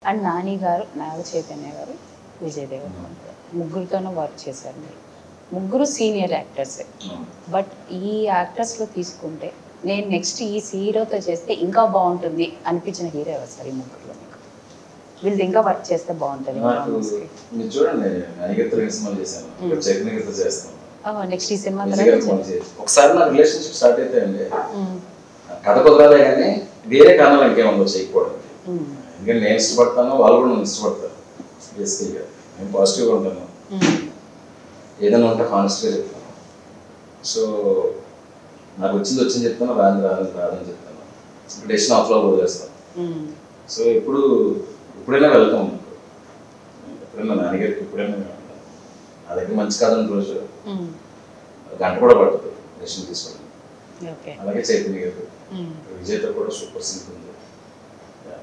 And Nani గారు నాగ చైతన్య గారు విజయ్ దేవరకొండ గారు. ముగ్గురితోనూ వర్క్ చేశారు మీరు ముగ్గురు సీనియర్ యాక్టర్సే బట్ ఈ యాక్టర్స్లో తీసుకుంటే నేను నెక్స్ట్ ఈ హీరోతో చేస్తే ఇంకా బాగుంటుంది అనిపించిన హీరో ఎవరు సార్ ఈ ముగ్గురులో మీకు వీళ్ళది ఇంకా వర్క్ చేస్తే బాగుంటుంది నాకు మీరు చూడండి నాయకత్వ సినిమాలు చేశాను ఇక్కడ చైతన్యగత చేస్తాను నెక్స్ట్ ఈ సినిమా విజయ్ తర్వాత గారితో పని చేయాలి. ఒకసారి నా రిలేషన్షిప్ స్టార్ట్ అయితే అండి ఉమ్, కథ కుదరాలే కానీ వేరే కారణాలు ఇంకేముందో చేయకపోవడానికి ఉమ్, ఎందుకంటే నేను ఇష్టపడతాను వాళ్ళు కూడా నన్ను ఇష్టపడతారు బేసికల్గా నేను పాజిటివ్గా ఉంటాను ఉమ్, ఏదైనా ఉంటే హానెస్ట్గా చెప్తాను సో నాకు వచ్చింది వచ్చింది చెప్తాను రాని రాని రాదని చెప్తాను ఇప్పుడు డెసిషన్ ఆఫ్లో వదిలేస్తాను ఉమ్, సో ఇప్పుడు ఎప్పుడైనా వెళ్తాం నాకు ఎప్పుడైనా నాన్నగారికి ఎప్పుడైనా నేను వెళ్తాను. నా దగ్గర మంచి కథ ఉన్న రోజు ఉమ్, గంట కూడా పడుతుంది డెసిషన్ తీసుకోవడం ఓకే అలాగే చైతన్య గారు ఉమ్. విజయ్తో కూడా సూపర్ సింక్ ఉంది Yeah.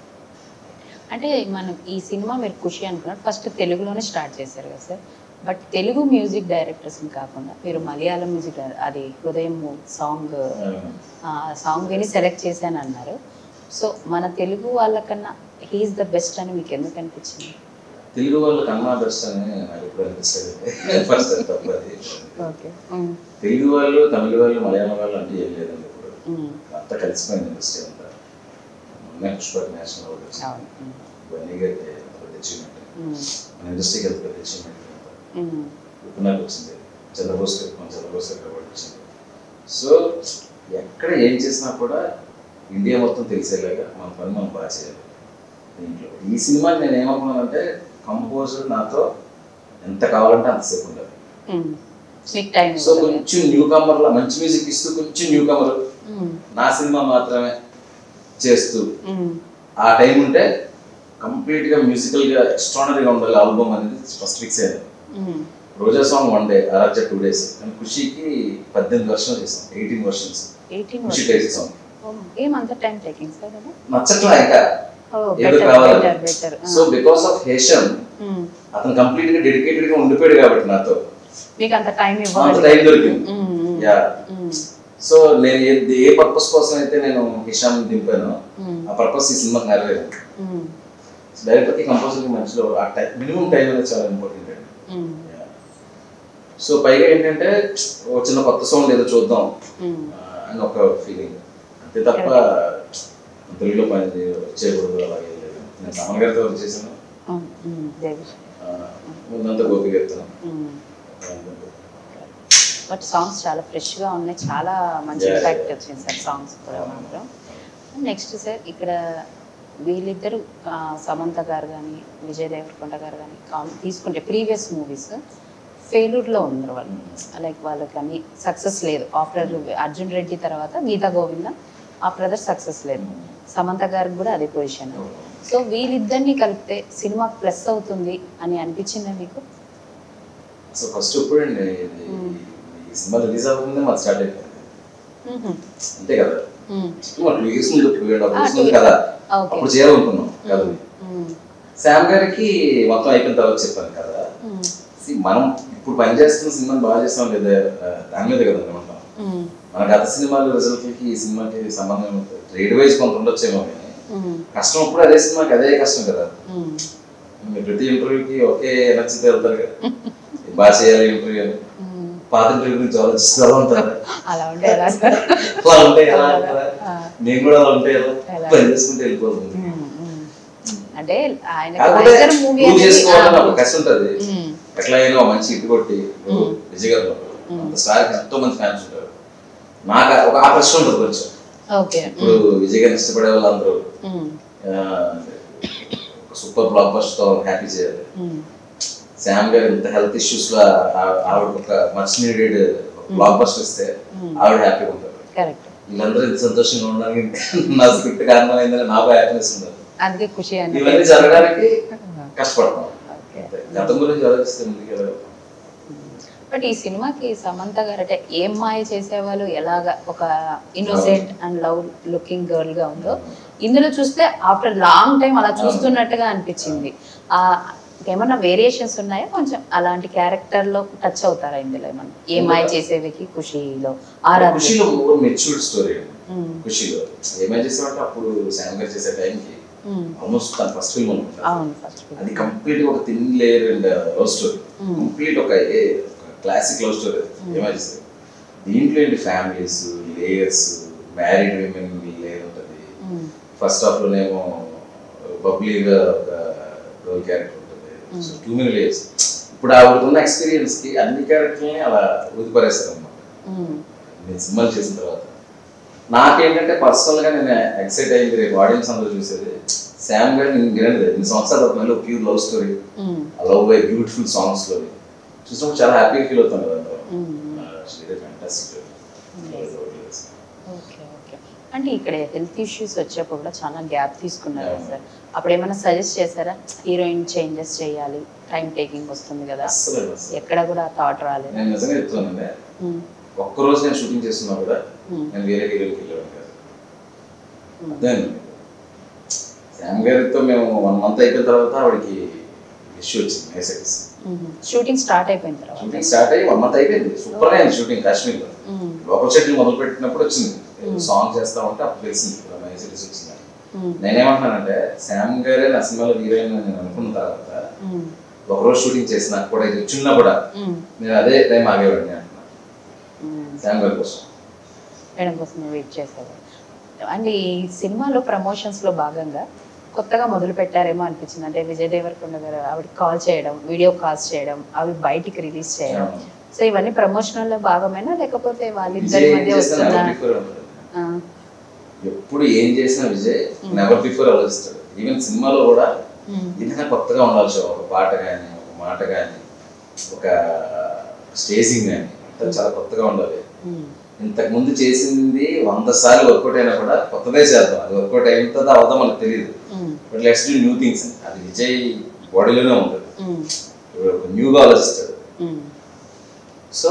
అంటే మనం ఈ సినిమా మీరు ఖుషి అనుకున్నారు ఫస్ట్ తెలుగులోనే స్టార్ట్ చేశారు కదా sir but Telugu music directors కాకుండా మీరు మలయాళం మ్యూజిక్ అది హృదయం సాంగ్ ఆ సాంగ్ విని సెలెక్ట్ చేశాను అన్నారు సో మన తెలుగు వాళ్ళకన్నా హీఈస్ ద బెస్ట్ అని మీకు ఎందుకు అనిపించింది తెలుగు వాళ్ళు కన్నా బెస్ట్ అని నాకు ఎప్పుడు అనిపిస్తుంది ఫస్ట్ తప్పది ఓకే తెలుగు వాళ్ళు తమిళ వాళ్ళు మలయాళం వాళ్ళు అంటే ఏం లేదండి ఇప్పుడు అంతా కలిసిపోయింది ఇండస్ట్రీ అంతా మొన్న పుష్పక్ నేషనల్ అవార్డు వచ్చింది అవును ఉమ్, ఇవన్నీ పెద్ద అచీవ్మెంట్ ఉమ్, మన ఇండస్ట్రీకి వెళ్తే పెద్ద అచీవ్మెంట్ ఉమ్, ఇప్పుడు నాకు వచ్చింది చంద్రబోస్ గారికి మన చంద్రబోస్ గారికి అవార్డు వచ్చింది సో ఎక్కడ ఏం చేసినా కూడా ఇండియా మొత్తం తెలిసేలాగా మన పని మనం బాగా చేయాలి దీంట్లో ఈ సినిమా నేను ఏమనుకున్నానంటే కంపోజర్ నాతో ఎంత కావాలంటే అంతసేపు ఉండాలి ఉమ్. మీకు టైం సో కొంచెం న్యూ కమర్లా మంచి మ్యూజిక్ ఇస్తూ కొంచెం న్యూ కమర్ నా సినిమా మాత్రమే చేస్తూ ఆ టైం ఉంటే కంప్లీట్గా మ్యూజికల్గా ఎక్స్ట్రానరీగా ఉండాలి ఆల్బమ్ అనేది ఫస్ట్ ఫిక్స్ అయ్యాను Roja song one day Aradhya two days కానీ ఖుషీకి పద్దెనిమిది వర్షన్స్ చేసాం eighteen versions eighteen Kushi type song ఏమంత టైం టేకింగ్ సార్ అది నచ్చట్లా ఇంకా ఓ ఏదో బెటర్ కావాలి better better so because of hesitation అతను కంప్లీట్ గా డెడికేటెడ్ గా ఉండిపోయాడు కాబట్టి నాతో మీకు అంత టైం అంత ఇవ్వాలి టైం దొరికింది ఉమ్, ఉమ్, యా ఉమ్, సో నేను ఏ ఏ పర్పస్ కోసం అయితే నేను హిషామ్ దింపాను ఉమ్, ఆ పర్పస్ ఈ సినిమాకి నెరవేరింది ఉమ్, డైరెక్టర్ కి కంపల్సరీ మధ్యలో ఆ టైం మినిమం టైం అనేది చాలా ఇంపార్టెంట్ అండి ఉమ్, సో పైగా ఏంటంటే ఒక చిన్న కొత్త సౌండ్ ఏదో చూద్దాం ఉమ్. ఆ, అని ఒక ఫీలింగ్ అంతే తప్ప తెలుగులో పని చేయ- చేయకూడదు అలాగే ఏం లేదు నేను తమన్ గారితో వర్క్ చేశాను ఉమ్, ఉమ్, దేవి ఆ, ముందంతా గోపి గారితో ఉమ్. బట్ సాంగ్స్ చాలా ఫ్రెష్ గా ఉన్నాయి చాలా మంచి Yeah, ఇంపాక్ట్ yeah. వచ్చింది సార్ సాంగ్స్ కూడా మాత్రం నెక్స్ట్ సార్ ఇక్కడ వీళ్ళిద్దరు ఆ, సమంత గారు కానీ విజయ్ దేవరకొండ గారు కానీ తీసుకుంటే ప్రీవియస్ మూవీస్ ఫెయిల్యూర్లో ఉన్నారు వాళ్ళు లైక్ వాళ్ళకి అన్ని సక్సెస్ లేదు ఆఫ్టర్ అర్జున్ రెడ్డి తర్వాత Geetha Govinda after other success లేదు సమంత గారికి కూడా అదే పొజిషన్ సో వీళ్ళిద్దరిని కలిపితే సినిమా ప్లస్ అవుతుంది అని అనిపించిందా మీకు సో ఫస్ట్ ఎప్పుడండి ఇది ఈ సినిమా రిలీజ్ అవ్వకముందే మాకు స్టార్ట్ అయిపోయింది మ్మ్. అంతే కదా మ్మ్. టూ ఇయర్స్ ముందు two and half Ah, years two ముందు years. కదా ఓకే అప్పుడు చేయాలనుకున్నాం కదా మ్మ్. శామ్ గారికి మొత్తం అయిపోయిన తర్వాత చెప్పాను కదా మ్మ్. See, మనం ఇప్పుడు పని చేస్తున్న సినిమాని బాగా చేస్తాం లేదా ఆ, దాని మీద కదా అనుకుంటాం మ్మ్. మన గత సినిమాల రిజల్ట్కి ఈ సినిమాకి సంబంధం ఏమవుతుంది రేట్ వైజ్ కొంత ఉండొచ్చేమో కానీ మ్మ్. కష్టం ఇప్పుడు అదే సినిమాకి అదే కష్టం కదా మ్మ్. మీరు ప్రతి ఇంటర్వ్యూకి ఒకే నచ్చితే వెళ్తారు కదా బాగా చేయాలి ఇంటర్వ్యూ అని మ్మ్. పాత ఇంటర్వ్యూ గురించి ఆలోచిస్తూ అలా ఉంటారు అలా ఉంటే ఎలా సార్ అలా ఉంటే ఎలా అంటారా? ఆ. నేను కూడా అలా ఉంటే ఎలా ఎలా? పని చేసుకుంటే వెళ్ళిపోతుంది మ్మ్. మ్మ్. అంటే ఆయన కాకపోతే మూవీ ప్రూవ్ చేసుకోవాలని ఒక కష్టం ఉంటుంది మ్మ్. ఎట్లా అయినా ఒక మంచి ఇటు కొట్టి మ్మ్. విజయ్ గారు అంత స్టార్ ఎంతో మంది ఫ్యాన్స్ ఉంటారు నాకు ఒక ఆ ప్రశ్న ఉంటుంది కొంచెం ఓకే ఇప్పుడు విజయ్ గారిని ఇష్టపడే వాళ్ళందరూ మ్మ్. ఆ, ఒక సూపర్ బ్లాక్ బస్టర్ తో హ్యాపీ చేయాలి మ్మ్. శామ్ గారు ఇంత హెల్త్ ఇష్యూస్ లో ఆ- ఆవిడ ఒక మచ్ నీడెడ్ బ్లాక్ బస్టర్ ఇస్తే ఆవిడ హ్యాపీగా ఉంటారు కరెక్ట్ వీళ్ళందరూ ఇంత సంతోషంగా ఉండడానికి నా స్క్రిప్ట్ కారణమైందని నాకు హ్యాపీనెస్ ఉంది అందుకే ఖుషి అని ఇవన్నీ జరగడానికి కష్టపడతాం ఓకే అంతే. గతం గురించి ఆలోచిస్తే ముందుకు వెళ్ళాలి. బట్ ఈ సినిమాకి సమంత గారు అంటే ఏం మాయ చేసేవాళ్ళు ఎలాగా ఒక innocent and love looking girl గా ఉందో ఇందులో చూస్తే ఆఫ్టర్ లాంగ్ టైం అలా చూస్తున్నట్టుగా అనిపించింది ఆ ఏమన్నా వేరియేషన్స్ ఉన్నాయా కొంచెం అలాంటి క్యారెక్టర్ లో టచ్ అవుతారా ఇందులో ఏమన్నా ఏ మాయ చేసేవికి ఖుషిలో ఆరాధన ఖుషిలో మెచ్యూర్డ్ స్టోరీ ఉమ్, ఖుషిలో ఏమైనా చేసామంటే అప్పుడు శామ్ గారు చేసే టైంకి మ్మ్. ఆల్మోస్ట్ తన ఫస్ట్ ఫిల్మ్ అనుకుంటా అవును ఫస్ట్ అది కంప్లీట్ ఒక thin layer and love story complete ఒక క్లాసిక్ లవ్ స్టోరీ ఏమైనా దీంట్లో ఏంటి families layers married women layer ఉంటుంది ఫస్ట్ హాఫ్ లోనేమో బబ్లీగా ఒక రోల్ క్యారెక్టర్ ఉంటుంది సో టూ మెనీ లేయర్స్ ఇప్పుడు ఆవిడకున్న ఎక్స్పీరియన్స్ కి అన్ని క్యారెక్టర్ని అలా ఊదిపరేస్తారు అన్నమాట నేను సినిమాలు చేసిన తర్వాత నాకేంటంటే పర్సనల్ గా నేను ఎక్సైట్ అయింది రేపు ఆడియన్స్ అందరూ చూసేది శామ్ గారు నేను వినలేదు ఎన్ని సంవత్సరాల మళ్ళీ pure love story love by beautiful song story చూసినప్పుడు చాలా హ్యాపీగా ఫీల్ అవుతాను కదా ఫ్యాంటాస్టిక్ ఓకే ఓకే అంటే ఇక్కడ హెల్త్ ఇష్యూస్ వచ్చేప్పుడు కూడా చాలా గ్యాప్ తీసుకున్నారు కదా సార్ అప్పుడు ఏమైనా సజెస్ట్ చేశారా హీరోయిన్ చేంజెస్ చేయాలి టైం టేకింగ్ వస్తుంది కదా అస్సలు అసలు. ఎక్కడ కూడా థాట్ రాలేదు నేను నిజంగా చెప్తానండి ఒక్క రోజు నేను షూటింగ్ చేస్తున్నా కూడా నేను వేరే హీరోకి వెళ్ళాను కాదు అదేనండి శామ్ గారితో మేము వన్ మంత్ అయిపోయిన తర్వాత ఆవిడకి ఇష్యూ వచ్చింది మేసెక్స్ షూటింగ్ స్టార్ట్ అయిపోయిన తర్వాత షూటింగ్ స్టార్ట్ అయ్యి వన్ మంత్ అయిపోయింది సూపర్ అయింది షూటింగ్ కాశ్మీర్లో మ్మ్. లోకల్ షెడ్యూల్ మొదలు పెట్టినప్పుడు వచ్చింది సాంగ్ చేస్తా ఉంటే అప్పుడు తెలిసింది మేసెక్స్ వచ్చింది మ్మ్. నేనేమంటున్నానంటే శామ్ గారే నా సినిమాలో హీరోయిన్ అని నేను అనుకున్న తర్వాత మ్మ్. ఒకరోజు షూటింగ్ చేసిన కూడా ఇది వచ్చినా కూడా మ్మ్. నేను అదే టైం ఆగేవాడిని అంటున్నా మ్మ్. శామ్ గారి కోసం మేడం కోసం వెయిట్ చేసేవారు అండ్ ఈ సినిమాలో ప్రమోషన్స్ లో భాగంగా కొత్తగా మొదలు పెట్టారేమో అనిపించింది అంటే విజయ్ దేవరకొండ గారు ఆవిడకి కాల్ చేయడం వీడియో కాల్స్ చేయడం అవి బయటికి రిలీజ్ చేయడం సో ఇవన్నీ ప్రమోషనల్ లో భాగమేనా లేకపోతే వాళ్ళిద్దరి విజయ్ ఏం మధ్య చేసినా వస్తుందా never before ఉంటుంది. ఆ, ఎప్పుడు ఏం చేసినా విజయ్ నెవర్ బిఫోర్ ఆలోచిస్తాడు ఈవెన్ సినిమాలో కూడా మ్మ్. ఏదైనా కొత్తగా ఉండాలి షో ఒక పాట కానీ ఒక మాట కానీ ఒక స్టేజింగ్ కానీ అంతా చాలా కొత్తగా ఉండాలి మ్మ్. ఇంతకు ముందు చేసింది వంద సార్లు వర్కౌట్ అయినా కూడా కొత్తదే చేద్దాం అది వర్కౌట్ అయిన అవుతా మనకు తెలియదు మ్మ్. But let's do new things అది విజయ్ బాడీలోనే ఉంటుంది మ్మ్. న్యూగా ఆలోచిస్తాడు మ్మ్. సో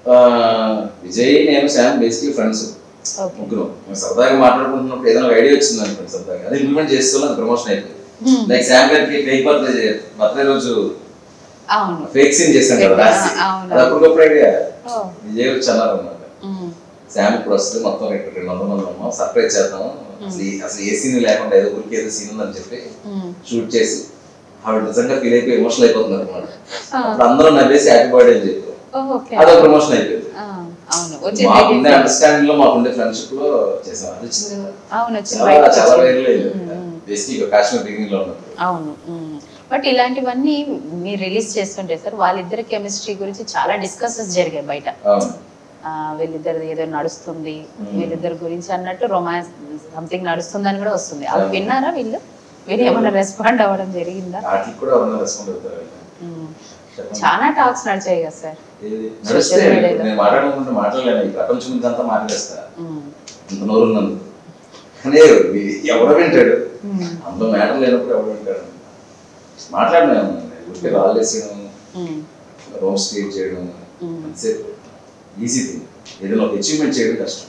విజయ్ నేను శామ్ బేసిక్లీ ఫ్రెండ్స్ ఓకే ముగ్గురు మేము సరదాగా మాట్లాడుకుంటున్నప్పుడు ఏదైనా ఐడియా వచ్చింది అనుకోండి సరదాగా అది ఇంప్లిమెంట్ చేస్తున్నా ప్రమోషన్ అయిపోయింది మ్మ్. లైక్ శామ్ గారికి ఫేక్ బర్త్డే బర్త్డే రోజు అవును ఫేక్ సీన్ చేశాం కదా రాసి ఆ, అవును. అది అప్పటికప్పుడు ఐడియా ఓ. విజయ్ వచ్చి అన్నారు అనమాట మ్మ్. శామ్ ఇప్పుడు వస్తుంది మొత్తం ఇక్కడ రెండు వందల మంది ఉన్నాం సర్ప్రైజ్ చేద్దాం అసలు ఈ- అసలు ఏ సీన్ లేకుండా ఏదో ఊరికి ఏదో సీన్ ఉందని చెప్పి మ్మ్. షూట్ చేసి ఆవిడ నిజంగా ఫీల్ అయిపోయి ఎమోషనల్ అయిపోతుంది అనమాట ఆ. అప్పుడు అందరూ నవ్వేసి హ్యాపీ బర్త్డే అని చెప్పారు ఓ, ఓకే అదో ప్రమోషన్ అయిపోయింది ఆ, అవును వచ్చి మాకుండే అండర్స్టాండింగ్ లో మాకుండే ఫ్రెండ్షిప్ లో చేసాం అది వచ్చింది కదా అవును వచ్చి చాలా బయటకు చాలా వచ్చి- వైరల్ అయింది మ్మ్, మ్మ్. బేసిక్ కాశ్మీర్ బిగినింగ్ లో ఉన్నప్పుడు అవును బట్ ఇలాంటివన్నీ మీరు రిలీజ్ చేస్తుంటే సార్ వాళ్ళిద్దరి కెమిస్ట్రీ గురించి చాలా డిస్కషన్స్ జరిగాయి బయట అవును ఆ, వీళ్ళిద్దరిది ఏదో నడుస్తుంది Hmm. వీళ్ళిద్దరి గురించి అన్నట్టు రొమాన్స్ సంథింగ్ నడుస్తుందని కూడా వస్తుంది అవి అవును. విన్నారా వీళ్ళు వీళ్ళు ఏమైనా రెస్పాండ్ అవ్వడం జరిగిందా వాటికి కూడా ఎవరైనా రెస్పాండ్ అవుతారు Hmm. చెప్పండి. చాలా టాక్స్ నడిచాయి కదా సార్ ఏది? నడిస్తే Social media లో. ఇప్పుడు నేను మాట్లాడుకుంటే మాట్లాడలేను ఈ ప్రపంచం గురించి అంతా మాట్లాడేస్తా Hmm. ఇంత నోరు ఉన్నందుకు కానీ ఎవడో వింటాడు Hmm. అందులో మ్యాటర్ లేనప్పుడు ఎవడో వింటాడు మాట్లాడినాను ఊరికే రాళ్ళు వేసేయడం Hmm. రోమ్ స్ట్రీట్ చేయడం Hmm. అంతసేపు ఈజీ థింగ్ ఏదైనా ఒక అచీవ్మెంట్ చేయడం కష్టం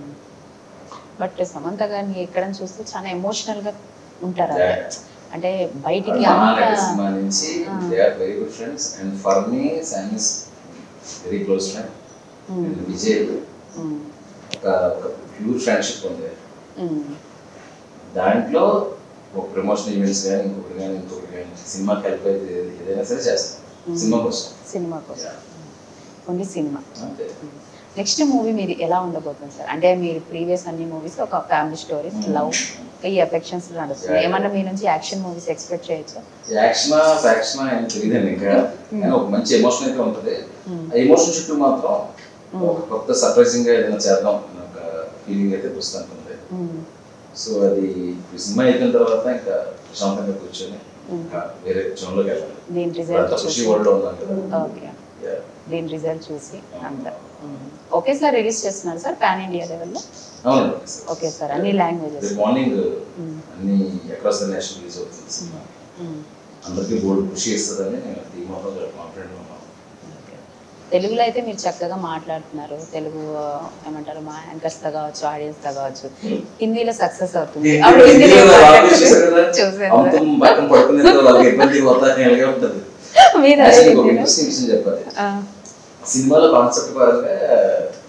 బట్ సమంత గారిని ఎక్కడ చూస్తే చాలా ఎమోషనల్ గా ఉంటారు ఆవిడ. Yeah. అంటే బయటికి మహానగర అంత సినిమా నుంచి Ah. They are very good friends and for me Sam is very close friend Hmm. Vijay Hmm. ఒక ఒక ప్యూర్ ఫ్రెండ్షిప్ ఉంది Hmm. దాంట్లో ఒక ప్రమోషన్ ఈవెంట్స్ కానీ ఇంకొకటి కానీ ఇంకొకటి కానీ సినిమాకి హెల్ప్ అయితే ఏదైనా సరే చేస్తాం Hmm. సినిమా కోసం సినిమా కోసం Yeah. ఓన్లీ సినిమా అంతే నెక్స్ట్ మూవీ మీరు ఎలా ఉండబోతుంది సార్ అంటే మీరు ప్రీవియస్ అన్ని మూవీస్ ఒక ఫ్యామిలీ స్టోరీస్ లవ్ ఈ ఎఫెక్షన్స్ నడుస్తుంది Yeah. ఏమన్నా మీ నుంచి యాక్షన్ మూవీస్ ఎక్స్పెక్ట్ చేయొచ్చా యాక్షన్ ఫ్యాక్షన్ ఆయన తెలియదండి ఇంకా కానీ ఒక మంచి ఎమోషన్ అయితే ఉంటుంది Hmm. ఆ ఎమోషన్ చుట్టూ మాత్రం Hmm. ఒక కొత్త సర్ప్రైజింగ్ గా ఏదైనా చేద్దాం అనే ఒక ఫీలింగ్ అయితే ప్రస్తుతానికి ఉంది సో అది ఈ సినిమా అయిపోయిన తర్వాత ఇంకా ప్రశాంతంగా కూర్చొని Hmm. ఇంకా వేరే జోన్లోకి వెళ్ళాలి దీని ఇప్పుడు రిజల్ట్ అంతా ఖుషి చూసి వరల్డ్ లో ఉన్నాం కదా ఓకే Yeah. దీని రిజల్ట్ చూసి అంత ఓకే సార్ రిలీజ్ చేస్తున్నారు సార్ పాన్ ఇండియా లెవెల్లో అవునండి ఓకే సార్ అన్ని లాంగ్వేజెస్ రేపు మార్నింగ్ అన్ని అక్రాస్ ద నేషనల్ రిలీజ్ అవుతుంది సినిమా అందరికీ బోర్డు ఖుషి ఇస్తుందని నేను ధీమాతో కాన్ఫిడెంట్ ఉన్నాను తెలుగులో అయితే మీరు చక్కగా మాట్లాడుతున్నారు తెలుగు ఆ, ఏమంటారు మా యాంకర్స్ తో కావచ్చు ఆడియన్స్ తో కావచ్చు హిందీలో సక్సెస్ అవుతుంది హిందీలో- అప్పుడు హిందీలో హిందీలో మాట్లాడుతున్నారు. వాళ్ళు చూశారు కదా? చూశాను అమృతం పక్కన పడుకునే వాళ్ళకి ఇబ్బంది పోతాయి అలాగే ఉంటుంది మీరు అదే యాక్చువల్లీ ఒక హిందీలో? ఇంట్రెస్టింగ్ విషయం చెప్పాలి ఆ, సినిమాలో కాన్సెప్ట్ పరంగా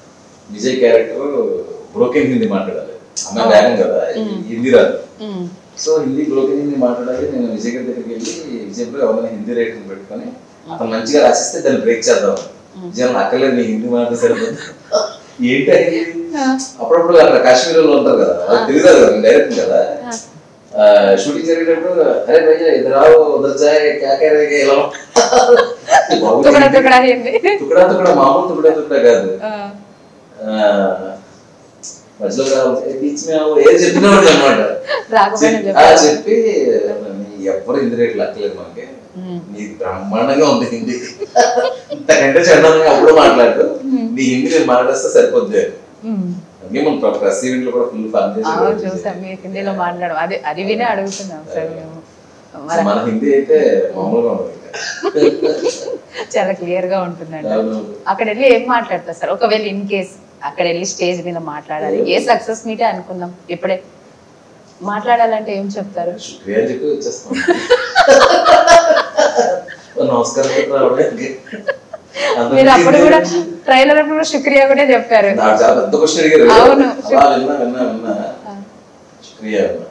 విజయ్ క్యారెక్టర్ బ్రోకెన్ హిందీ మాట్లాడాలి అమ్మాయి వేగం కదా హిందీ రాదు um, so Hindi broken Hindi మాట్లాడాలి నేను విజయ్ గారి దగ్గరికి వెళ్ళి విజయ్ బ్రో ఎవరైనా హిందీ రైటింగ్ పెట్టుకొని అతను మంచిగా రాసిస్తే దాన్ని బ్రేక్ చేద్దాం విజయ్ అక్కర్లేదు నీ హిందీ మాట సరిపోతుంది ఏంటి అయింది అప్పుడప్పుడు అక్కడ కాశ్మీర్లో ఉంటారు కదా వాళ్ళకి తెలియదు కదా డైరెక్ట్ కదా షూటింగ్ జరిగేటప్పుడు అరే భయ్యా ఇద్దరు రావు ఉదర్ జాయ్ క్యా క్యా రేగే ఇలా బాబు, తుకడా తుకడా అయింది తుకడా తుకడా మామూలు తుకడా తుకడా కాదు ఆ, ఆ, మధ్యలో కావాలి, ఏ బీచ్ మీద ఆవు, ఏది చెప్పినా అనమాట రాకపోయినా ఆ, చెప్పారు చెప్పి ఎవ్వరు హిందీ రేట్లు లక్కలేదు మనకి ఉమ్. నీది బ్రహ్మాండంగా ఉంది హిందీ ఇంతకంటే చందంగా అప్పుడు మాట్లాడు నీ హిందీ నేను మాట్లాడిస్తే సరిపోద్ది ఉమ్. అందుకే మన ప్రెస్ ఈవెంట్ లో కూడా ఫుల్ ఫన్ అవును చూసాం మీరు హిందీలో మాట్లాడడం అది అది వినే అడుగుతున్నాం సార్ మేము మరి మన హిందీ అయితే మామూలుగా ఉండదు ఇంకా. చాలా క్లియర్ గా ఉంటుందండి అవును. అక్కడ వెళ్ళి ఏం మాట్లాడతారు సార్ ఒకవేళ ఇన్ కేస్ అక్కడ వెళ్ళి స్టేజ్ మీద మాట్లాడాలి ఏ సక్సెస్ మీటే అనుకుందాం ఇప్పుడే మాట్లాడాలంటే ఏం చెప్తారు శుక్రియా అని చెప్పి వచ్చేస్తాం నమస్కారం చెప్పి రావడానికి అందరికీ మీరు అప్పుడు కూడా హిందీ ట్రైలర్ అప్పుడు కూడా శుక్రియా కూడా చెప్పారు నాకు చాలా పెద్ద క్వశ్చన్ అడిగారు అవును. అలా విన్నా విన్నా విన్నా శుక్రియా అన్నా.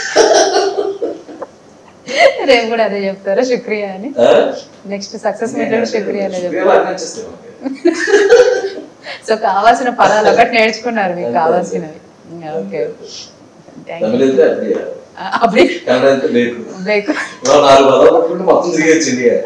రేపు కూడా అదే చెప్తారు శుక్రియా అని ఆ? నెక్స్ట్ సక్సెస్ మీట్ కూడా శుక్రియా అనే శుక్రియా చెప్తారు లాగానే వచ్చేస్తాయి మనకి. సో కావాల్సిన పదాలు ఒకటి నేర్చుకున్నారు మీకు కావాల్సినవి ఓకే థ్యాంక్ తమిళ యూ అయితే అప్పుడే అప్పుడే కన్నడ అయితే బేకు బ్రేక్ ఇలా నాలుగు పదాలు పట్టుకుంటే మొత్తం తిరిగేచ్చు ఇండియా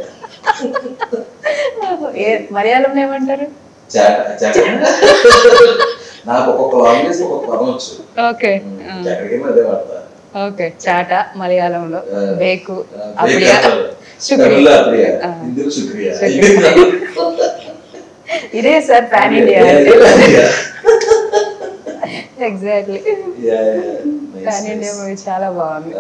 ఏ మలయాళంలో ఏమంటారు చాట చాట నాకు ఒక్కొక్క లాంగ్వేజ్ ఒక్కొక్క పదం వచ్చు ఓకే ఎక్కడికైనా అదే వాడతా ఓకే చాట మలయాళంలో ఆ. బేకు ఆ, అప్పుడియా బేక్ అంటారు. శుక్రియా తమిళ్లో అప్పుడియా ఆ. హిందీలో శుక్రియా శుక్రియా. ఇదే సార్ పాన్ ఇండియా అంటే ఎగ్జాక్ట్లీ పాన్ ఇండియా మూవీ చాలా బాగుంది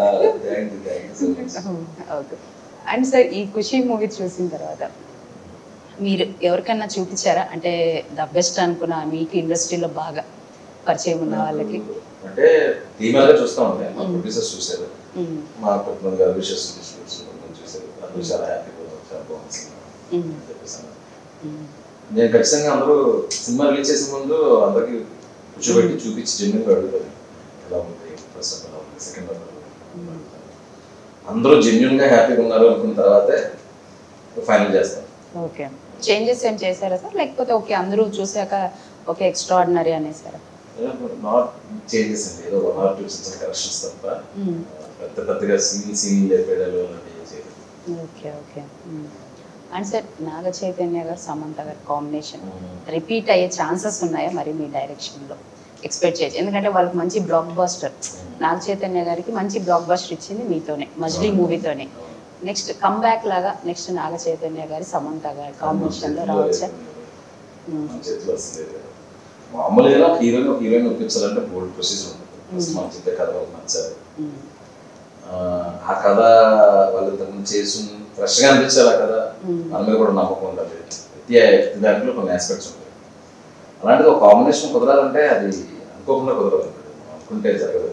ఓకే అండ్ సార్ ఈ ఖుషి మూవీ చూసిన తర్వాత మీరు ఎవరికన్నా చూపించారా అంటే ద బెస్ట్ అనుకున్న మీకు ఇండస్ట్రీలో బాగా పరిచయం ఉన్న వాళ్ళకి అంటే టీమల్ గా చూస్తా ఉండే మా ప్రొడ్యూసర్స్ చూసారు మ్మ్. మా కొంతమంది గారు విషెస్ కొంతమంది చూసారు అందరూ చాలా హ్యాపీగా చాలా బాగుంది సినిమా మ్మ్. అని చెప్పేసి అన్నారు. మ్మ్. నేను ఖచ్చితంగా అందరూ సినిమా రిలీజ్ చేసే ముందు అందరికి కూర్చోబెట్టి చూపించి జెన్యున్ గా అడుగుతాను ఎలా ఉంది ఫస్ట్ హాఫ్ ఎలా ఉంది సెకండ్ హాఫ్ ఎలా ఉంది అందరూ జెన్యున్ గా హ్యాపీగా ఉన్నారు అనుకున్న తర్వాతే ఫైనల్ చేస్తాం ఓకే చేంజెస్ ఏం చేశారా సార్ లేకపోతే ఓకే అందరూ చూసాక ఓకే ఎక్స్ట్రాడినరీ అనేసారా నాట్ చేంజెస్ అండి ఏదో వన్ ఆర్ టూ చిన్న కరెక్షన్స్ తప్ప మ్మ్. పెద్ద పెద్దగా సీన్ సీన్ లేపేయడాలు అలాంటివి చేయలేదు okay okay and sir Naga Chaitanya గారు సమంత గారు కాంబినేషన్ రిపీట్ అయ్యే ఛాన్సెస్ ఉన్నాయా మరి మీ డైరెక్షన్లో ఎక్స్పెక్ట్ చేయొచ్చు ఎందుకంటే వాళ్ళకి మంచి బ్లాక్ బాస్టర్ నాగ చైతన్య గారికి మంచి బ్లాక్ బాస్టర్ ఇచ్చింది మీతోనే మజ్లీ మూవీతోనే నెక్స్ట్ కమ్బ్యాక్ లాగా నెక్స్ట్ నాగ చైతన్య గారి సమంత గారి కాంబినేషన్లో రావచ్చా మ్మ్. మన చేతిలో అసలు లేదు మామూలుగా హీరోయిన్ ఒక హీరోయిన్ ఒప్పించాలంటే బోల్డ్ ప్రొసీజర్ ఉంటుంది ఫస్ట్ మన చెప్పే కథ వాళ్ళకి నచ్చాలి మ్మ్. ఆ, ఆ కథ వాళ్ళు ఇంతకుముందు చేసి ఫ్రెష్గా అనిపించాలి ఆ కథ మ్మ్. మన మీద కూడా నమ్మకం ఉండాలి ప్రతి ప్రతి దాంట్లో కొన్ని ఆస్పెక్ట్స్ ఉంటాయి అలాంటిది ఒక కాంబినేషన్ కుదరాలంటే అది అనుకోకుండా కుదరదు అనుకుంటే జరగదు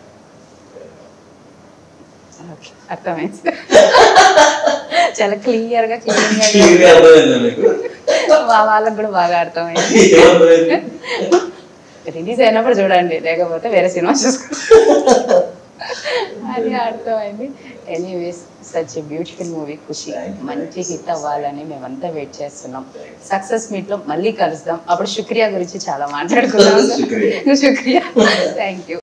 ఓకే అర్థమైంది చాలా క్లియర్గా క్లీన్గా క్లియర్గా అర్థమైందా మీకు మా వాళ్ళకి కూడా బాగా అర్థమైంది ఏమర్థమైంది రిలీజ్ అయినప్పుడు చూడండి లేకపోతే వేరే సినిమా చూసుకో అది అర్థమైంది anyways such beautiful movie Kushi Thank you. మంచి హిట్ అవ్వాలని మేమంతా వెయిట్ చేస్తున్నాం సక్సెస్ మీట్ లో మళ్ళీ కలుద్దాం అప్పుడు శుక్రియా గురించి చాలా మాట్లాడుకుందాం శుక్రియా. శుక్రియా థ్యాంక్ యూ